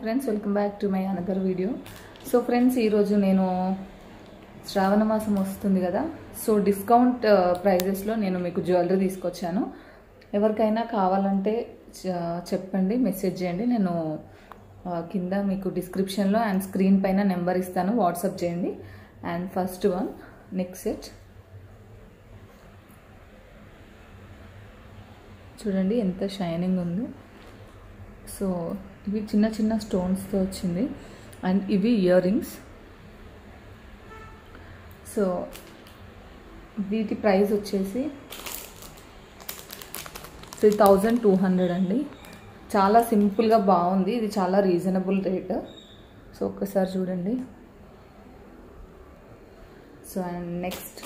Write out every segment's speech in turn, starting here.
friends welcome back to my another video so friends ఈరోజు నేను శ్రావణ మాసం వస్తుంది కదా సో డిస్కౌంట్ ప్రైజెస్లో నేను మీకు జ్యువెలరీ తీసుకొచ్చాను ఎవరికైనా కావాలంటే చ- చెప్పండి మెసేజ్ చేయండి నేను ఆ, కింద మీకు డిస్క్రిప్షన్లో అండ్ స్క్రీన్ పైన నెంబర్ ఇస్తాను వాట్సాప్ చేయండి and first one next set చూడండి ఎంత షైనింగ్ ఉందో సో ఇవి చిన్న చిన్న స్టోన్స్తో వచ్చింది అండ్ ఇవి ఇయర్ రింగ్స్ సో వీటి ప్రైస్ వచ్చేసి త్రీ థౌజండ్ టూ హండ్రెడ్ అండి చాలా సింపుల్గా బాగుంది ఇది చాలా రీజనబుల్ రేట్ సో ఒక్కసారి చూడండి సో అండ్ నెక్స్ట్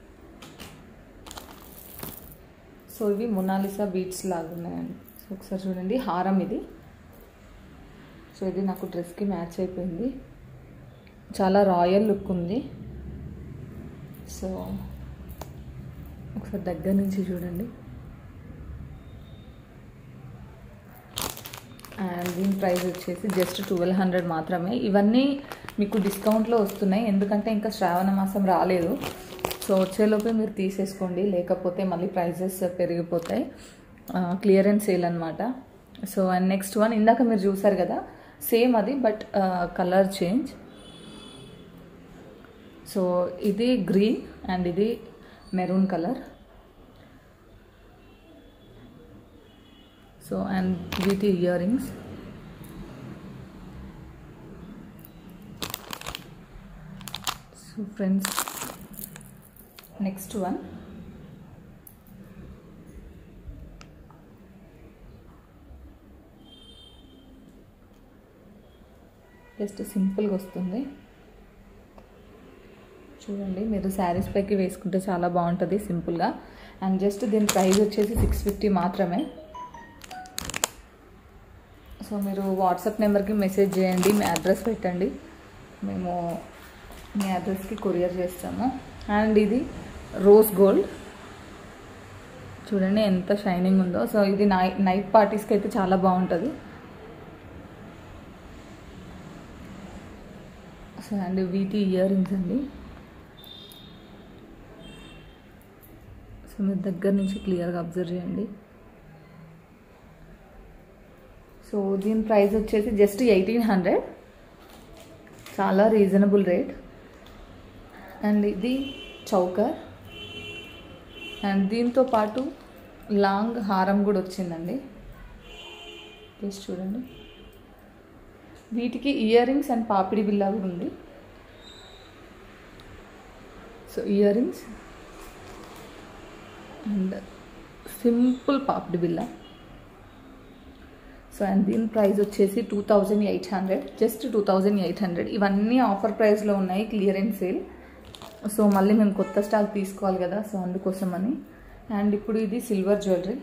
సో ఇవి మొనాలిసా బీట్స్ లాగా ఉన్నాయండి సో ఒకసారి చూడండి హారం ఇది సో ఇది నాకు డ్రెస్కి మ్యాచ్ అయిపోయింది చాలా రాయల్ లుక్ ఉంది సో ఒకసారి దగ్గర నుంచి చూడండి అండ్ దీని ప్రైస్ వచ్చేసి జస్ట్ ట్వెల్వ్ హండ్రెడ్ మాత్రమే ఇవన్నీ మీకు డిస్కౌంట్లో వస్తున్నాయి ఎందుకంటే ఇంకా శ్రావణ మాసం రాలేదు సో వచ్చేలోపే మీరు తీసేసుకోండి లేకపోతే మళ్ళీ ప్రైజెస్ పెరిగిపోతాయి క్లియరెన్స్ సేల్ అనమాట సో అండ్ నెక్స్ట్ వన్ ఇందాక మీరు చూసారు కదా సేమ్ అది బట్ కలర్ చేంజ్ సో ఇది గ్రీన్ అండ్ ఇది మెరూన్ కలర్ సో అండ్ వీటి ear rings so friends next one just సింపుల్గా వస్తుంది చూడండి మీరు శారీస్ పైకి వేసుకుంటే చాలా బాగుంటుంది సింపుల్గా అండ్ జస్ట్ దీని ప్రైస్ వచ్చేసి సిక్స్ ఫిఫ్టీ మాత్రమే సో మీరు వాట్సాప్ నెంబర్కి మెసేజ్ చేయండి మీ అడ్రస్ పెట్టండి మేము మీ అడ్రస్కి కొరియర్ చేస్తాము అండ్ ఇది రోజ్ గోల్డ్ చూడండి ఎంత షైనింగ్ ఉందో సో ఇది నై నైట్ పార్టీస్కి అయితే చాలా బాగుంటుంది సో అండ్ వీటి ఇయర్ రింగ్స్ అండి సో మీరు దగ్గర నుంచి క్లియర్గా అబ్జర్వ్ చేయండి సో దీని ప్రైస్ వచ్చేసి జస్ట్ ఎయిటీన్ హండ్రెడ్ చాలా రీజనబుల్ రేట్ అండ్ ఇది చౌకర్ అండ్ దీంతో పాటు లాంగ్ హారం కూడా వచ్చిందండి జస్ట్ చూడండి వీటికి ఇయర్ రింగ్స్ అండ్ పాపిడి బిల్లా కూడా ఉంది so ear rings and simple పాపిడి బిల్లా సో అండ్ దీని ప్రైస్ వచ్చేసి two thousand eight hundred just two thousand eight hundred ఇవన్నీ ఆఫర్ ప్రైస్లో ఉన్నాయి క్లియరెన్స్ సేల్ సో మళ్ళీ మేము కొత్త స్టాక్ తీసుకోవాలి కదా సో అందుకోసమని అండ్ ఇప్పుడు ఇది silver jewellery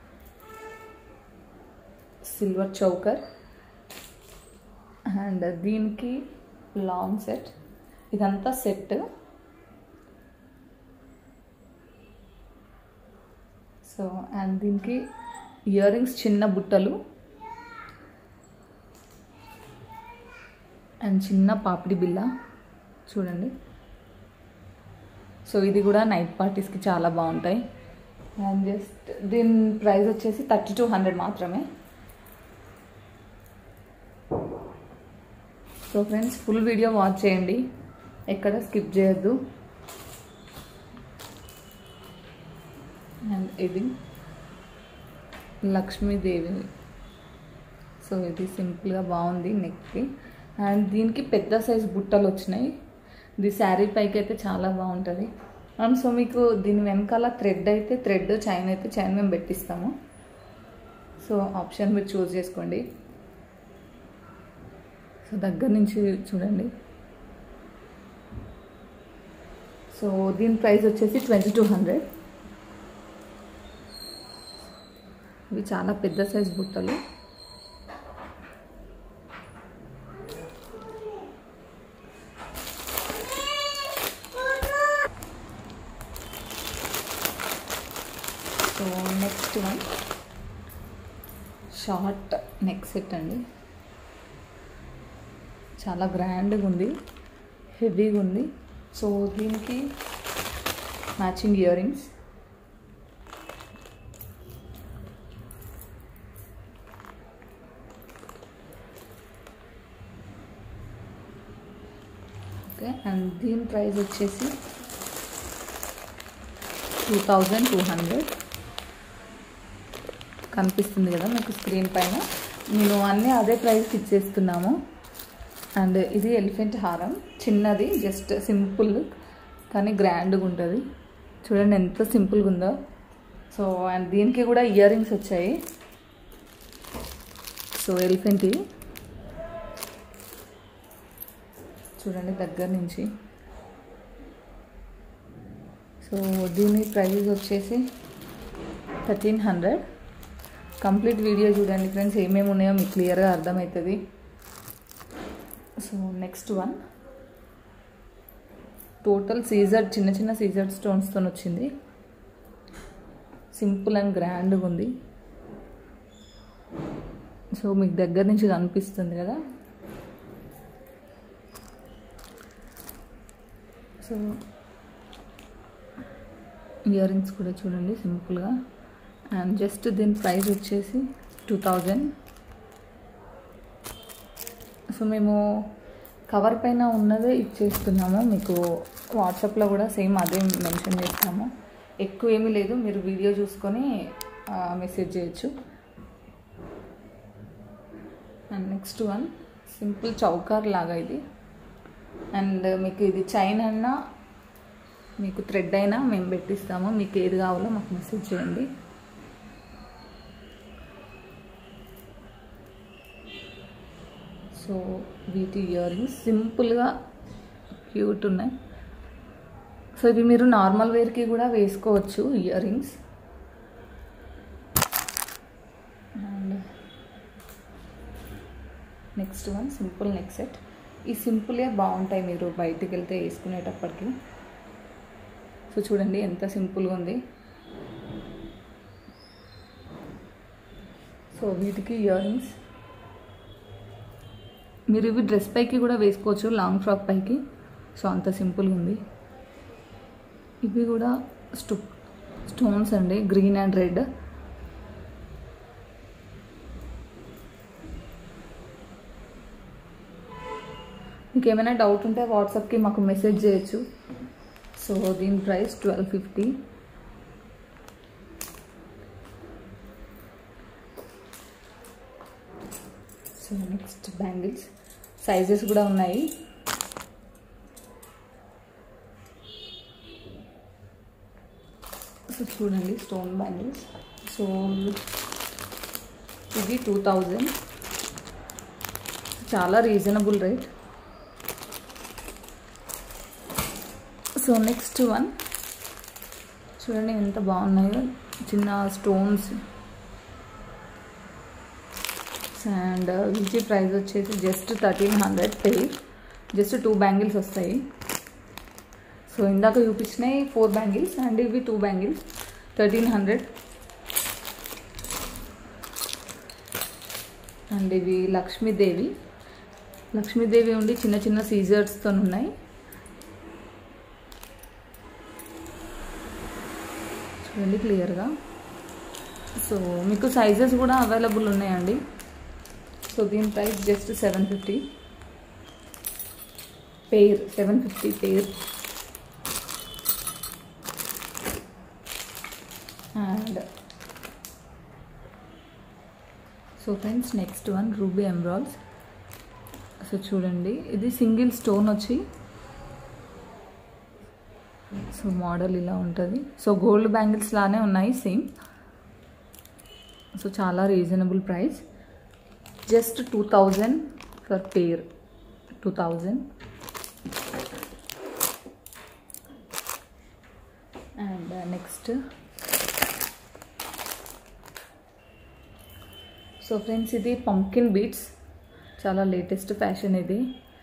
silver choker and దీనికి లాంగ్ సెట్ ఇదంతా సెట్ సో అండ్ దీనికి ఇయర్ రింగ్స్ చిన్న బుట్టలు అండ్ చిన్న పాపిడి బిల్ల చూడండి సో ఇది కూడా నైట్ పార్టీస్కి చాలా బాగుంటాయి అండ్ జస్ట్ దీని ప్రైస్ వచ్చేసి థర్టీ టూ హండ్రెడ్ మాత్రమే so friends full video watch చేయండి ఎక్కడ స్కిప్ చేయొద్దు అండ్ ఇది లక్ష్మీదేవి సో ఇది సింపుల్గా బాగుంది నెక్కి అండ్ దీనికి పెద్ద సైజ్ బుట్టలు వచ్చినాయి ఇది శారీ పైకి అయితే చాలా బాగుంటుంది అండ్ సో మీకు దీని వెనకాల థ్రెడ్ అయితే థ్రెడ్ చైన్ అయితే చైన్ మేము పెట్టిస్తాము సో ఆప్షన్ మీరు చూస్ చేసుకోండి సో దగ్గర నుంచి చూడండి సో దీని ప్రైస్ వచ్చేసి ట్వంటీ టూ హండ్రెడ్ ఇవి చాలా పెద్ద సైజ్ బుట్టలు so next one short neck set అండి చాలా గ్రాండ్గా ఉంది హెవీగా ఉంది సో దీనికి matching ear rings okay and దీని ప్రైస్ వచ్చేసి టూ థౌజండ్ టూ హండ్రెడ్ కనిపిస్తుంది కదా మీకు స్క్రీన్ పైన నేను అన్నీ అదే ప్రైస్ ఇచ్చేస్తున్నాము అండ్ ఇది ఎలిఫెంట్ హారం చిన్నది జస్ట్ సింపుల్ కానీ గ్రాండ్గా ఉంటుంది చూడండి ఎంత సింపుల్గా ఉందో సో అండ్ దీనికి కూడా ఇయర్ రింగ్స్ వచ్చాయి సో ఎలిఫెంట్ చూడండి దగ్గర నుంచి సో దీని ప్రైస్ వచ్చేసి థర్టీన్ హండ్రెడ్ కంప్లీట్ వీడియో చూడండి ఫ్రెండ్స్ ఏమేమి ఉన్నాయో మీకు క్లియర్గా అర్థమవుతుంది సో నెక్స్ట్ వన్ టోటల్ సీజర్ చిన్న చిన్న సీజర్ స్టోన్స్తో వచ్చింది సింపుల్ అండ్ గ్రాండ్గా ఉంది సో మీకు దగ్గర నుంచి కనిపిస్తుంది కదా సో ఇయర్ రింగ్స్ కూడా చూడండి సింపుల్గా అండ్ జస్ట్ దీని ప్రైస్ వచ్చేసి టూ థౌజండ్ సో మేము కవర్ పైన ఉన్నదే ఇచ్చేస్తున్నాము మీకు వాట్సాప్లో కూడా సేమ్ అదే మెన్షన్ చేస్తాము ఎక్కువ ఏమీ లేదు మీరు వీడియో చూసుకొని మెసేజ్ చేయొచ్చు and next one simple choker లాగా ఇది అండ్ మీకు ఇది చైన్ అన్నా మీకు థ్రెడ్ అయినా మేము పెట్టిస్తాము మీకు ఏది కావాలో మాకు మెసేజ్ చేయండి సో వీటి ఇయర్ రింగ్స్ సింపుల్గా క్యూట్ ఉన్నాయి సో ఇవి మీరు నార్మల్ వేర్కి కూడా వేసుకోవచ్చు ear rings and next one simple neck set ఈ సింపుల్గా బాగుంటాయి మీరు బయటికి వెళ్తే వేసుకునేటప్పటికి సో చూడండి ఎంత సింపుల్గా ఉంది సో వీటికి ఇయర్ రింగ్స్ మీరు ఇవి డ్రెస్ పైకి కూడా వేసుకోవచ్చు లాంగ్ ఫ్రాక్ పైకి సో అంత సింపుల్గా ఉంది ఇవి కూడా స్టో స్టోన్స్ అండి గ్రీన్ అండ్ రెడ్ మీకు ఏమైనా డౌట్ ఉంటే వాట్సాప్కి మాకు మెసేజ్ చేయొచ్చు సో దీని price twelve fifty so next bangles sizes కూడా ఉన్నాయి సో చూడండి స్టోన్ బ్యాంగిల్స్ సో ఇది టూ థౌజండ్ చాలా reasonable rate so next one చూడండి ఎంత బాగున్నాయో చిన్న స్టోన్స్ అండ్ వీటి ప్రైస్ వచ్చేసి just thirteen hundred per just two bangles వస్తాయి సో ఇందాక చూపించినాయి ఫోర్ బ్యాంగిల్స్ అండ్ ఇవి two bangles thirteen hundred and ఇవి లక్ష్మీదేవి లక్ష్మీదేవి ఉండి చిన్న చిన్న సీజర్స్తో ఉన్నాయి చూడండి క్లియర్గా సో మీకు సైజెస్ కూడా అవైలబుల్ ఉన్నాయండి సో దీని price just seven fifty pair seven fifty pair and so friends next one ruby emeralds so చూడండి ఇది సింగిల్ స్టోన్ వచ్చి సో మోడల్ ఇలా ఉంటుంది సో గోల్డ్ బ్యాంగిల్స్ లానే ఉన్నాయి సేమ్ సో చాలా reasonable price just two thousand for pair two thousand and next so friends ఇది pumpkin beads చాలా లేటెస్ట్ ఫ్యాషన్ ఇది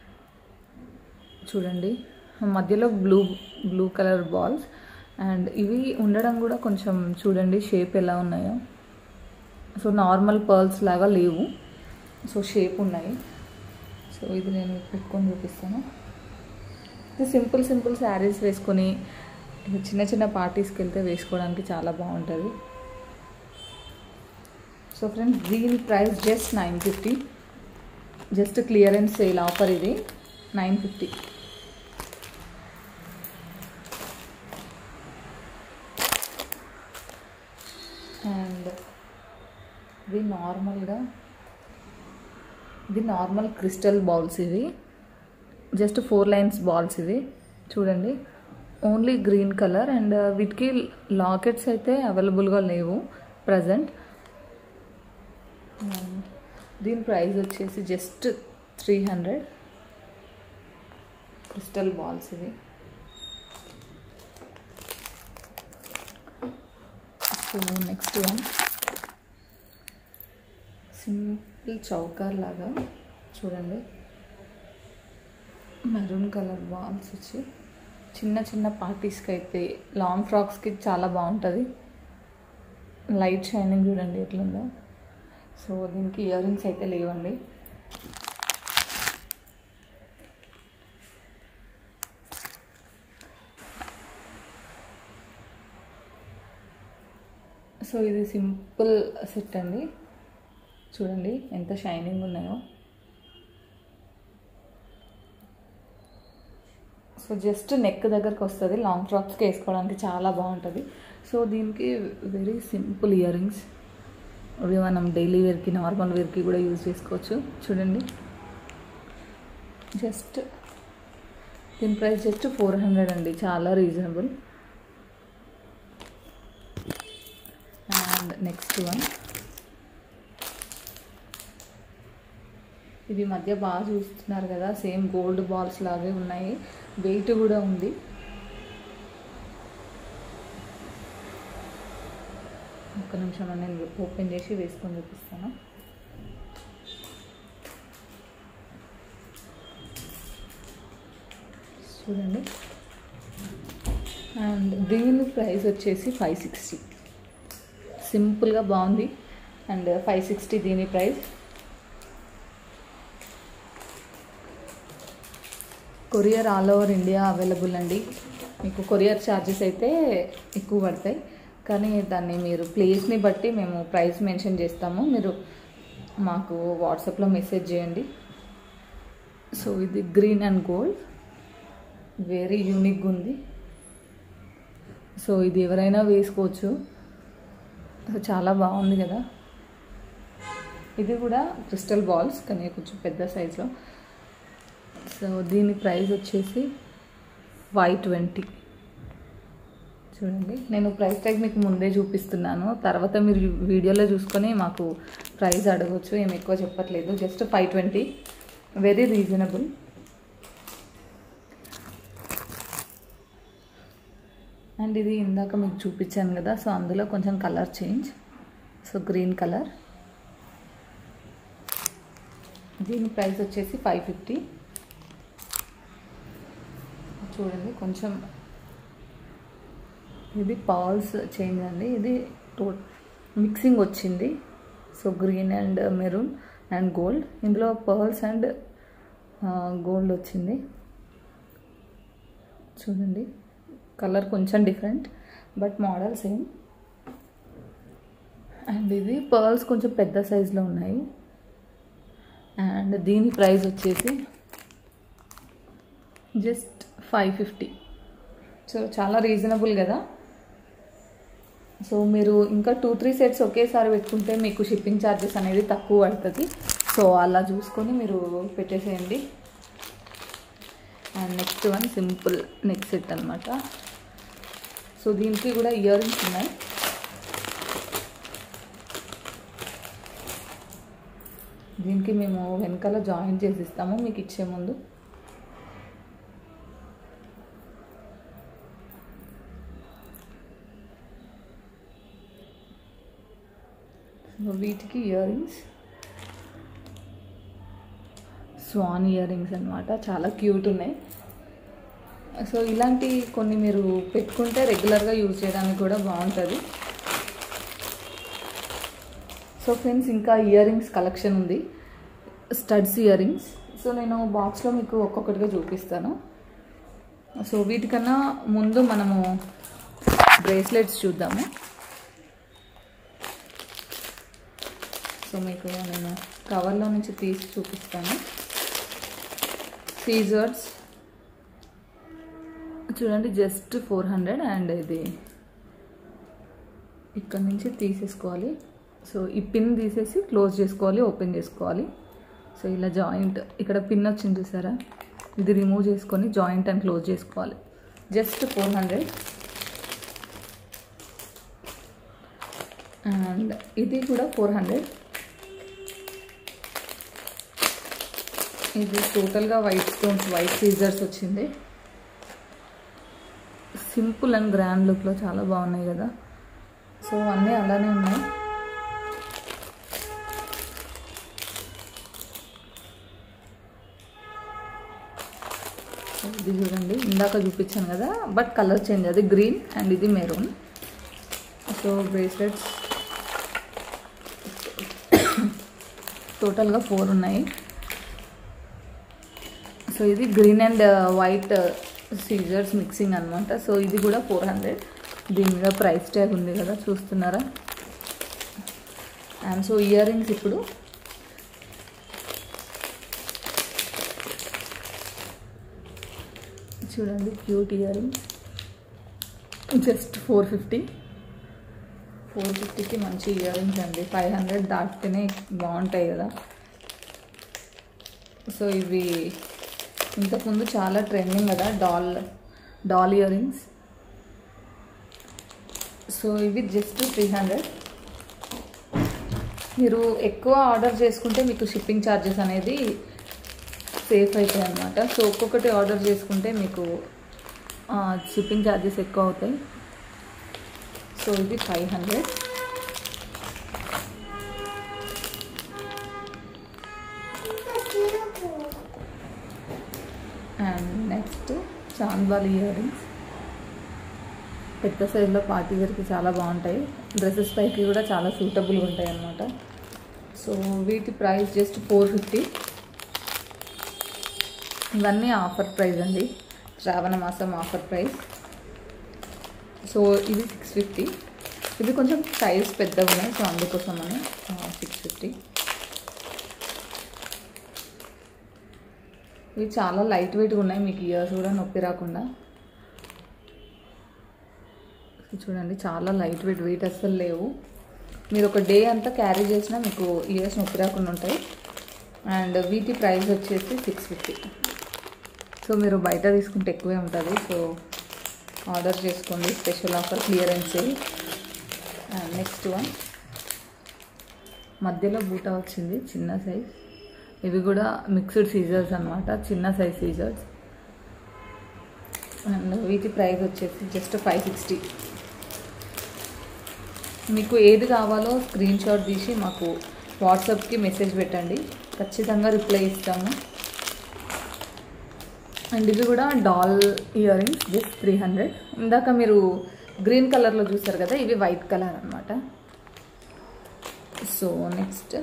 చూడండి మధ్యలో blue blue colour balls and ఇవి ఉండడం కూడా కొంచెం చూడండి షేప్ ఎలా ఉన్నాయో సో నార్మల్ పర్ల్స్ లాగా లేవు సో షేప్ ఉన్నాయి సో ఇది నేను పెట్టుకొని చూపిస్తాను ఇది సింపుల్ సింపుల్ శారీస్ వేసుకొని చిన్న చిన్న పార్టీస్కి వెళ్తే వేసుకోవడానికి చాలా బాగుంటుంది సో ఫ్రెండ్స్ దీని price just nine fifty just clearance sale offer ఇది నైన్ ఫిఫ్టీ అండ్ ఇది నార్మల్గా ఇది నార్మల్ క్రిస్టల్ బాల్స్ ఇవి జస్ట్ ఫోర్ లైన్స్ బాల్స్ ఇవి చూడండి ఓన్లీ గ్రీన్ కలర్ అండ్ వీటికి లాకెట్స్ అయితే అవైలబుల్గా లేవు ప్రజెంట్ దీని ప్రైస్ వచ్చేసి just three hundred crystal balls ఇవి so next one simple choker లాగా చూడండి మెరూన్ కలర్ బాల్స్ వచ్చి చిన్న చిన్న పార్టీస్కి అయితే లాంగ్ ఫ్రాక్స్కి చాలా బాగుంటుంది లైట్ షైనింగ్ చూడండి ఎట్లుందో సో దీనికి ఇయర్ రింగ్స్ అయితే లేవండి సో ఇది సింపుల్ సెట్ అండి చూడండి ఎంత షైనింగ్ ఉన్నాయో సో జస్ట్ నెక్ దగ్గరకు వస్తుంది లాంగ్ ఫ్రాక్స్కి వేసుకోవడానికి చాలా బాగుంటుంది సో దీనికి వెరీ సింపుల్ ఇయర్ రింగ్స్ అవి మనం డైలీ వేర్కి నార్మల్ వేర్కి కూడా యూజ్ చేసుకోవచ్చు చూడండి జస్ట్ దీని ప్రైస్ జస్ట్ ఫోర్ హండ్రెడ్ అండి చాలా రీజనబుల్ అండ్ నెక్స్ట్ వన్ ఇది మధ్య బాగా చూస్తున్నారు కదా సేమ్ గోల్డ్ బాల్స్ లాగే ఉన్నాయి వెయిట్ కూడా ఉంది ఒక్క నిమిషం నేను ఓపెన్ చేసి వేసుకొని చూపిస్తాను చూడండి అండ్ దీని ప్రైస్ వచ్చేసి ఫైవ్ సిక్స్టీ సింపుల్గా బాగుంది అండ్ ఫైవ్ సిక్స్టీ దీని price courier all over India available అండి మీకు కొరియర్ ఛార్జెస్ అయితే ఎక్కువ పడతాయి కానీ దాన్ని మీరు ప్లేస్ని బట్టి మేము ప్రైస్ మెన్షన్ చేస్తాము మీరు మాకు వాట్సాప్లో మెసేజ్ చేయండి సో ఇది గ్రీన్ అండ్ గోల్డ్ వెరీ యూనిక్గా ఉంది సో ఇది ఎవరైనా వేసుకోవచ్చు సో చాలా బాగుంది కదా ఇది కూడా క్రిస్టల్ బాల్స్ కానీ కొంచెం పెద్ద సైజులో సో దీని ప్రైస్ వచ్చేసి ఫైవ్ ట్వంటీ చూడండి నేను ప్రైస్ ట్యాగ్ మీకు ముందే చూపిస్తున్నాను తర్వాత మీరు వీడియోలో చూసుకొని మాకు ప్రైస్ అడగవచ్చు ఏమి ఎక్కువ చెప్పట్లేదు just five twenty very reasonable and ఇది ఇందాక మీకు చూపించాను కదా సో అందులో కొంచెం colour change so green colour దీని ప్రైస్ వచ్చేసి ఫైవ్ ఫిఫ్టీ చూడండి కొంచెం ఇది పర్ల్స్ చేంజ్ అండి ఇది టో మిక్సింగ్ వచ్చింది so green and maroon and gold ఇందులో పర్ల్స్ అండ్ గోల్డ్ వచ్చింది చూడండి కలర్ కొంచెం different but model same and ఇది పర్ల్స్ కొంచెం పెద్ద సైజులో ఉన్నాయి అండ్ దీని ప్రైస్ వచ్చేసి జస్ట్ ఫైవ్ ఫిఫ్టీ సో చాలా రీజనబుల్ కదా సో మీరు ఇంకా టూ త్రీ సెట్స్ ఒకేసారి పెట్టుకుంటే మీకు షిప్పింగ్ ఛార్జెస్ అనేది తక్కువ పడుతుంది సో అలా చూసుకొని మీరు పెట్టేసేయండి and next one simple neck set అనమాట సో దీనికి కూడా ఇయర్ రింగ్స్ ఉన్నాయి దీనికి మేము వెనకాల జాయిన్ చేసి ఇస్తాము మీకు ఇచ్చే ముందు వీటికి ear rings swan ear rings అనమాట చాలా క్యూట్ ఉన్నాయి సో ఇలాంటి కొన్ని మీరు పెట్టుకుంటే రెగ్యులర్గా యూజ్ చేయడానికి కూడా బాగుంటుంది సో ఫ్రెండ్స్ ఇంకా ఇయర్ రింగ్స్ కలెక్షన్ ఉంది స్టడ్స్ ఇయర్ రింగ్స్ సో నేను బాక్స్లో మీకు ఒక్కొక్కటిగా చూపిస్తాను సో వీటికన్నా ముందు మనము బ్రేస్లెట్స్ చూద్దాము సో మీకు నేను కవర్లో నుంచి తీసి చూపిస్తాను సీజర్స్ చూడండి జస్ట్ ఫోర్ హండ్రెడ్ అండ్ ఇది ఇక్కడ నుంచి తీసేసుకోవాలి సో ఈ పిన్ తీసేసి క్లోజ్ చేసుకోవాలి ఓపెన్ చేసుకోవాలి సో ఇలా జాయింట్ ఇక్కడ పిన్ వచ్చింది చూసారా ఇది రిమూవ్ చేసుకొని జాయింట్ అండ్ క్లోజ్ చేసుకోవాలి జస్ట్ ఫోర్ హండ్రెడ్ అండ్ ఇది కూడా ఫోర్ హండ్రెడ్ ఇది టోటల్గా వైట్ స్టోన్స్ వైట్ సీజర్స్ వచ్చింది సింపుల్ అండ్ గ్రాండ్ లుక్లో చాలా బాగున్నాయి కదా సో అన్నీ అలానే ఉన్నాయి సో ఇది చూడండి ఇందాక చూపించాను కదా బట్ కలర్ చేంజ్ అది గ్రీన్ అండ్ ఇది మెరూన్ సో బ్రేస్లెట్స్ టోటల్గా ఫోర్ ఉన్నాయి సో ఇది గ్రీన్ అండ్ వైట్ సీజర్స్ మిక్సింగ్ అనమాట సో ఇది కూడా ఫోర్ హండ్రెడ్ దీని మీద ప్రైస్ ట్యాగ్ ఉంది కదా చూస్తున్నారా అండ్ సో ఇయర్ రింగ్స్ ఇప్పుడు చూడండి cute ear rings just four fifty four ఫిఫ్టీకి మంచి ఇయర్ రింగ్స్ అండి ఫైవ్ హండ్రెడ్ దాటితేనే బాగుంటాయి కదా సో ఇవి ఇంతకుముందు చాలా ట్రెండింగ్ కదా doll doll ear rings so ఇవి జస్ట్ త్రీ హండ్రెడ్ మీరు ఎక్కువ ఆర్డర్ చేసుకుంటే మీకు షిప్పింగ్ ఛార్జెస్ అనేది సేఫ్ అవుతాయి అన్నమాట సో ఒక్కొక్కటి ఆర్డర్ చేసుకుంటే మీకు షిప్పింగ్ ఛార్జెస్ ఎక్కువ అవుతాయి సో ఇది five hundred and next chandbali ear rings పెద్ద సైజులో పార్టీ వేర్కి చాలా బాగుంటాయి డ్రెస్సెస్ పైకి కూడా చాలా సూటబుల్గా ఉంటాయి అన్నమాట సో వీటి ప్రైస్ జస్ట్ ఫోర్ ఫిఫ్టీ ఇవన్నీ ఆఫర్ ప్రైస్ అండి శ్రావణ మాసం ఆఫర్ ప్రైస్ సో ఇది సిక్స్ ఫిఫ్టీ ఇది కొంచెం సైజ్ పెద్దగా ఉన్నాయి సో అందుకోసం అని సిక్స్ ఫిఫ్టీ ఇవి చాలా లైట్ వెయిట్గా ఉన్నాయి మీకు ఇయర్స్ కూడా నొప్పి రాకుండా చూడండి చాలా లైట్ వెయిట్ వెయిట్ అస్సలు లేవు మీరు ఒక డే అంతా క్యారీ చేసినా మీకు ఇయర్స్ నొప్పి రాకుండా ఉంటాయి అండ్ వీటి ప్రైస్ వచ్చేసి సిక్స్ ఫిఫ్టీ సో మీరు బయట తీసుకుంటే ఎక్కువే ఉంటుంది సో ఆర్డర్ చేసుకోండి special offer clearance sale and next one మధ్యలో బూటా వచ్చింది చిన్న సైజ్ ఇవి కూడా మిక్స్డ్ సీజర్స్ అనమాట చిన్న సైజ్ సీజర్స్ అండ్ వీటి ప్రైస్ వచ్చేసి జస్ట్ ఫైవ్ సిక్స్టీ మీకు ఏది కావాలో స్క్రీన్ షాట్ తీసి మాకు వాట్సాప్కి మెసేజ్ పెట్టండి ఖచ్చితంగా రిప్లై ఇస్తాము అండ్ ఇవి కూడా doll ear rings just three hundred ఇందాక మీరు గ్రీన్ కలర్లో చూస్తారు కదా ఇవి వైట్ కలర్ అనమాట సో నెక్స్ట్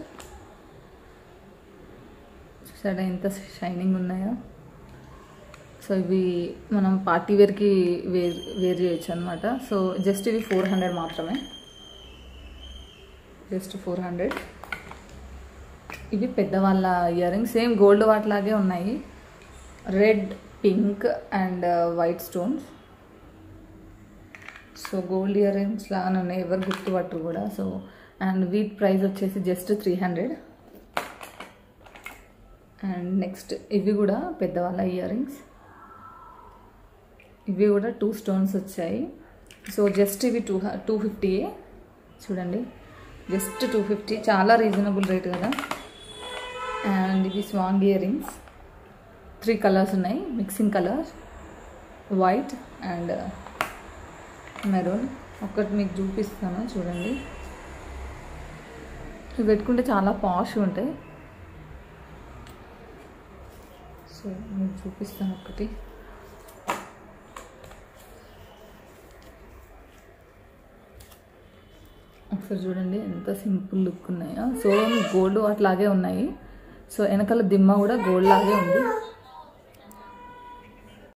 చూసారా ఎంత షైనింగ్ ఉన్నాయో సో ఇవి మనం పార్టీ వేర్కి వేర్ వేర్ చేయొచ్చు అనమాట సో జస్ట్ ఇవి ఫోర్ హండ్రెడ్ మాత్రమే జస్ట్ ఫోర్ హండ్రెడ్ ఇవి పెద్దవాళ్ళ ఇయర్ రింగ్స్ సేమ్ గోల్డ్ వాటిలాగే ఉన్నాయి red pink and white stones so gold ear rings లాగానే ఉన్నాయి ఎవరు గుర్తుపట్టరు కూడా సో అండ్ వీట్ ప్రైస్ వచ్చేసి just three hundred and next ఇవి కూడా పెద్దవాళ్ళ ఇయర్ రింగ్స్ ఇవి కూడా టూ స్టోన్స్ వచ్చాయి సో జస్ట్ ఇవి టూ టూ ఫిఫ్టీయే చూడండి జస్ట్ టూ ఫిఫ్టీ చాలా రీజనబుల్ రేట్ కదా అండ్ ఇవి swan ear rings three colours ఉన్నాయి mixing colours white and maroon ఒకటి మీకు చూపిస్తాను చూడండి ఇవి పెట్టుకుంటే చాలా పాష్ ఉంటాయి సో మీకు చూపిస్తాను ఒకటి ఒకసారి చూడండి ఎంత సింపుల్ లుక్ ఉన్నాయో సో గోల్డ్ అట్లాగే ఉన్నాయి సో వెనకాల దిమ్మ కూడా గోల్డ్ లాగే ఉంది